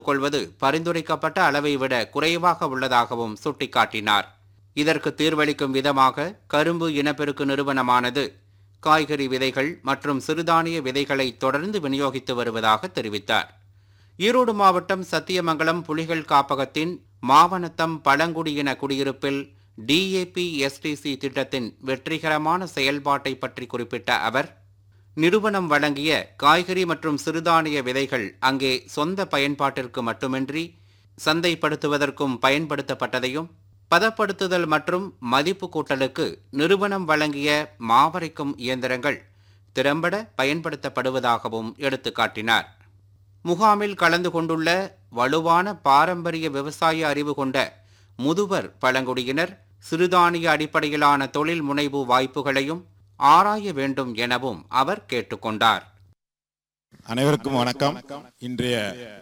கொள்வது பரிந்துரைக்கப்பட்ட அளவை விட குறைவாக உள்ளதாகவும் சுட்டிக்காட்டினார் இதற்கு தீர்வளிக்கும் விதமாக கரும்பு இனப்பெருக்கு நிறுவனமானது காய்கறி விதைகள் மற்றும் சிறுதானிய விதைகளை தொடர்ந்து விநியோகித்து வருவதாக தெரிவித்தார் ஈரோடு மாவட்டம் சத்தியமங்கலம் புலிகள் காப்பகத்தின் மாவனத்தம் பழங்குடியின குடியிருப்பில் டிஏபி எஸ்டிசி திட்டத்தின் வெற்றிகரமான செயல்பாட்டை பற்றி குறிப்பிட்ட அவர் நிறுவனம் வழங்கிய காய்கறி மற்றும் சிறுதானிய விதைகள் அங்கே சொந்த பயன்பாட்டிற்கு மட்டுமின்றி சந்தைப்படுத்துவதற்கும் பயன்படுத்தப்பட்டதையும் பதப்படுத்துதல் மற்றும் மதிப்பு கூட்டலுக்கு நிறுவனம் வழங்கிய மாவரைக்கும் இயந்திரங்கள் திறம்பட பயன்படுத்தப்படுவதாகவும் எடுத்துக்காட்டினார் முகாமில் கலந்து கொண்டுள்ள வலுவான பாரம்பரிய விவசாய அறிவு கொண்ட முதுவர் பழங்குடியினர் சிறுதானிய அடிப்படையிலான தொழில் முனைவு வாய்ப்புகளையும் ஆராய வேண்டும் எனவும் அவர் கேட்டுக்கொண்டார் அனைவருக்கும் வணக்கம் இன்றைய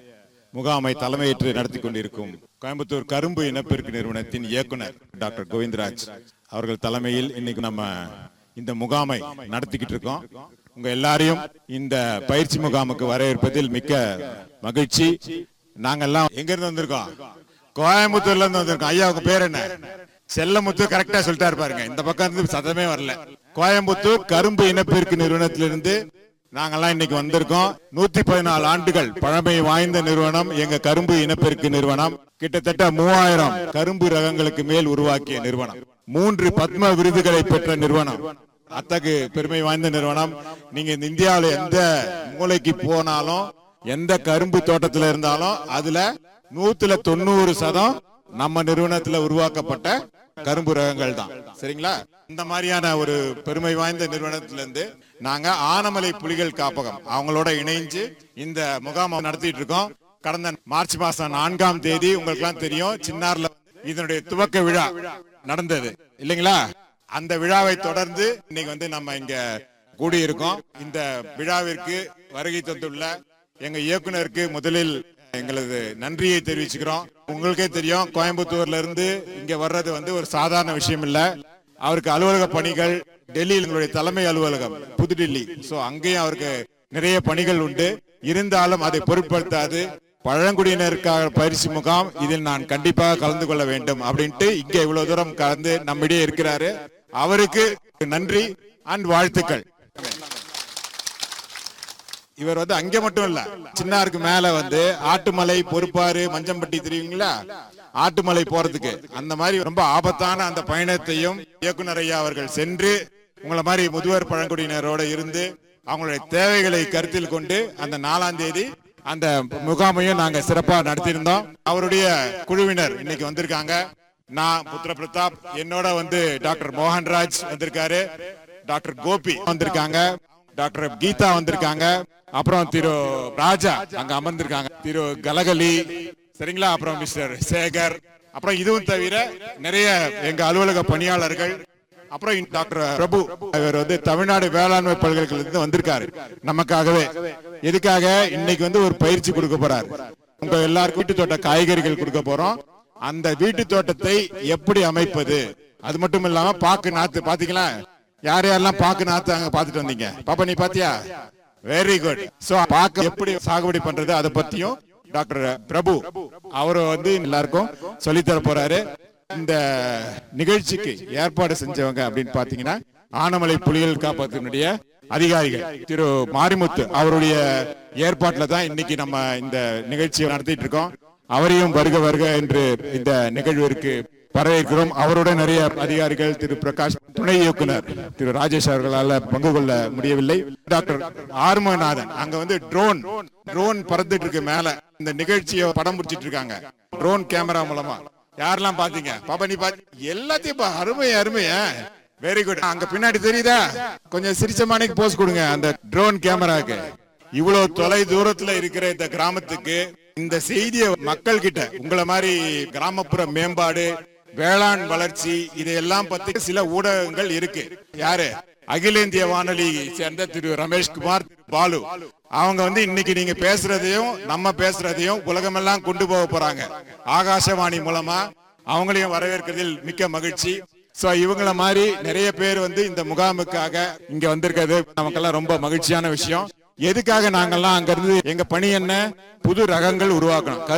முகாமை தலைமையேற்று நடத்தி கொண்டிருக்கும் கோயம்புத்தூர் கரும்பு இனப்பெருக்கு நிறுவனத்தின் இயக்குனர் டாக்டர் கோவிந்தராஜ் அவர்கள் தலைமையில் இன்னைக்கு நம்ம இந்த முகாமை நடத்திக்கிட்டு இருக்கோம் உங்க எல்லாரையும் இந்த பயிற்சி முகாமுக்கு வரவேற்பதில் மிக்க மகிழ்ச்சி நாங்கெல்லாம் எங்க இருந்து வந்திருக்கோம் கோயம்புத்தூர்ல இருந்து வந்திருக்கோம் ஐயா உங்க பேர் என்ன செல்லமுத்து கரெக்டா சொல்லிட்டாரு பாருங்க இந்த பக்கம் இருந்து சதமே வரல கோயம்புத்தூர் கரும்பு இனப்பெருக்கு நிறுவனத்திலிருந்து நாங்கெல்லாம் இன்னைக்கு வந்திருக்கோம் நூத்தி பதினாலு ஆண்டுகள் பழமை வாய்ந்த நிறுவனம் எங்க கரும்பு இனப்பெருக்கு நிறுவனம் கிட்டத்தட்ட மூவாயிரம் கரும்பு ரகங்களுக்கு மேல் உருவாக்கிய நிறுவனம் மூன்று பத்ம விருதுகளை பெற்ற நிறுவனம் அத்தகு பெருமை வாய்ந்த நிறுவனம் நீங்க இந்த இந்தியாவுல எந்த மூலைக்கு போனாலும் எந்த கரும்பு தோட்டத்துல இருந்தாலும் அதுல நூத்துல தொண்ணூறு சதம் நம்ம நிறுவனத்துல உருவாக்கப்பட்ட கரும்பு ரகங்கள் தான் சரிங்களா இந்த மாதிரியான ஒரு பெருமை வாய்ந்த நிறுவனத்துல இருந்து நாங்க ஆனமலை புலிகள் காப்பகம் அவங்களோட இணைஞ்சு இந்த முகாம் நடத்திட்டு இருக்கோம் கடந்த மார்ச் மாசம் நான்காம் தேதி உங்களுக்கு எல்லாம் தெரியும் சின்னார்ல இதனுடைய துவக்க விழா நடந்தது இல்லைங்களா அந்த விழாவை தொடர்ந்து இன்னைக்கு வந்து நம்ம இங்க கூடியிருக்கோம் இந்த விழாவிற்கு வருகை தந்துள்ள எங்க இயக்குனருக்கு முதலில் எங்களது நன்றியை தெரிவிச்சுக்கிறோம் உங்களுக்கே தெரியும் கோயம்புத்தூர்ல இருந்து இங்க வர்றது வந்து ஒரு சாதாரண விஷயம் இல்ல அவருக்கு அலுவலக பணிகள் டெல்லியில் எங்களுடைய தலைமை அலுவலகம் புதுடில்லி சோ அங்கேயும் அவருக்கு நிறைய பணிகள் உண்டு இருந்தாலும் அதை பொருட்படுத்தாது பழங்குடியினருக்காக பயிற்சி முகாம் இதில் நான் கண்டிப்பாக கலந்து கொள்ள வேண்டும் அப்படின்ட்டு இங்க இவ்வளவு தூரம் கலந்து நம்மிடையே இருக்கிறாரு அவருக்கு நன்றி அண்ட் வாழ்த்துக்கள் இவர் வந்து அங்க மட்டும் இல்ல சின்னாருக்கு மேல வந்து ஆட்டுமலை பொறுப்பாறு மஞ்சம்பட்டி தெரியுங்களா ஆட்டுமலை போறதுக்கு அந்த மாதிரி ரொம்ப ஆபத்தான அந்த பயணத்தையும் இயக்குனர் ஐயா அவர்கள் சென்று உங்களை மாதிரி முதுவர் பழங்குடியினரோட இருந்து அவங்களுடைய தேவைகளை கருத்தில் கொண்டு அந்த நாலாம் தேதி அந்த முகாமையும் நாங்க சிறப்பா நடத்தியிருந்தோம் அவருடைய குழுவினர் இன்னைக்கு வந்திருக்காங்க நான் புத்திர பிரதாப் என்னோட வந்து டாக்டர் மோகன்ராஜ் வந்திருக்காரு டாக்டர் கோபி வந்திருக்காங்க டாக்டர் கீதா வந்திருக்காங்க அப்புறம் திரு ராஜா அங்க அமர்ந்திருக்காங்க திரு கலகலி சரிங்களா அப்புறம் மிஸ்டர் சேகர் அப்புறம் இதுவும் தவிர நிறைய எங்க அலுவலக பணியாளர்கள் அப்புறம் இந்த டாக்டர் பிரபு இவர் வந்து தமிழ்நாடு வேளாண்மை பல்கலைக்கழகத்துல வந்திருக்காரு நமக்காகவே எதுக்காக இன்னைக்கு வந்து ஒரு பயிற்சி கொடுக்க போறாரு உங்க எல்லாருக்கும் வீட்டு தோட்ட காய்கறிகள் கொடுக்க போறோம் அந்த வீட்டு தோட்டத்தை எப்படி அமைப்பது அது மட்டும் இல்லாம பாக்கு நாத்து பாத்தீங்களா யார் யாரெல்லாம் பாக்கு நாத்து அங்க பாத்துட்டு வந்தீங்க பாப்பா நீ பாத்தியா வெரி குட் சோ பாக்கு எப்படி சாகுபடி பண்றது அதை பத்தியும் டாக்டர் பிரபு அவரு வந்து எல்லாருக்கும் சொல்லி தர போறாரு இந்த நிகழ்ச்சிக்கு ஏற்பாடு செஞ்சவங்க அப்படின்னு பாத்தீங்கன்னா ஆனமலை புலிகள் காப்பகத்தினுடைய அதிகாரிகள் திரு மாரிமுத்து அவருடைய ஏற்பாட்டுல தான் இன்னைக்கு நம்ம இந்த நிகழ்ச்சியை நடத்திட்டு இருக்கோம் அவரையும் வருக வருக என்று இந்த நிகழ்விற்கு வரவேற்கிறோம் அவரோட நிறைய அதிகாரிகள் திரு பிரகாஷ் துணை இயக்குனர் திரு ராஜேஷ் அவர்களால பங்கு கொள்ள முடியவில்லை டாக்டர் ஆர்மநாதன் அங்க வந்து ட்ரோன் ட்ரோன் பறந்துட்டு இருக்கு மேல இந்த நிகழ்ச்சியை படம் பிடிச்சிட்டு இருக்காங்க ட்ரோன் கேமரா மூலமா யாரெல்லாம் பாத்தீங்க பாப்பா நீ பாத்து எல்லாத்தையும் பா- அருமை அருமையா வெரி குட் அங்க பின்னாடி தெரியுதா கொஞ்சம் சிரிச்ச மாணிக்கு போஸ் கொடுங்க அந்த ட்ரோன் கேமராக்கு இவ்வளவு தொலை தூரத்துல இருக்கிற இந்த கிராமத்துக்கு இந்த செய்தியை மக்கள் கிட்ட உங்களை மாதிரி கிராமப்புற மேம்பாடு வேளாண் வளர்ச்சி இதையெல்லாம் பத்தி சில ஊடகங்கள் இருக்கு யாரு அகில இந்திய வானொலி சேர்ந்த திரு ரமேஷ் குமார் பாலு அவங்க வந்து இன்னைக்கு நீங்க பேசுறதையும் நம்ம பேசுறதையும் உலகமெல்லாம் கொண்டு போக போறாங்க ஆகாசவாணி மூலமா அவங்களையும் வரவேற்கிறதில் மிக்க மகிழ்ச்சி சோ இவங்கள மாதிரி நிறைய பேர் வந்து இந்த முகாமுக்காக இங்க வந்திருக்கிறது நமக்கெல்லாம் ரொம்ப மகிழ்ச்சியான விஷயம் எதுக்காக நாங்கெல்லாம் அங்கிருந்து எங்க பணி என்ன புது ரகங்கள் உருவாக்கணும்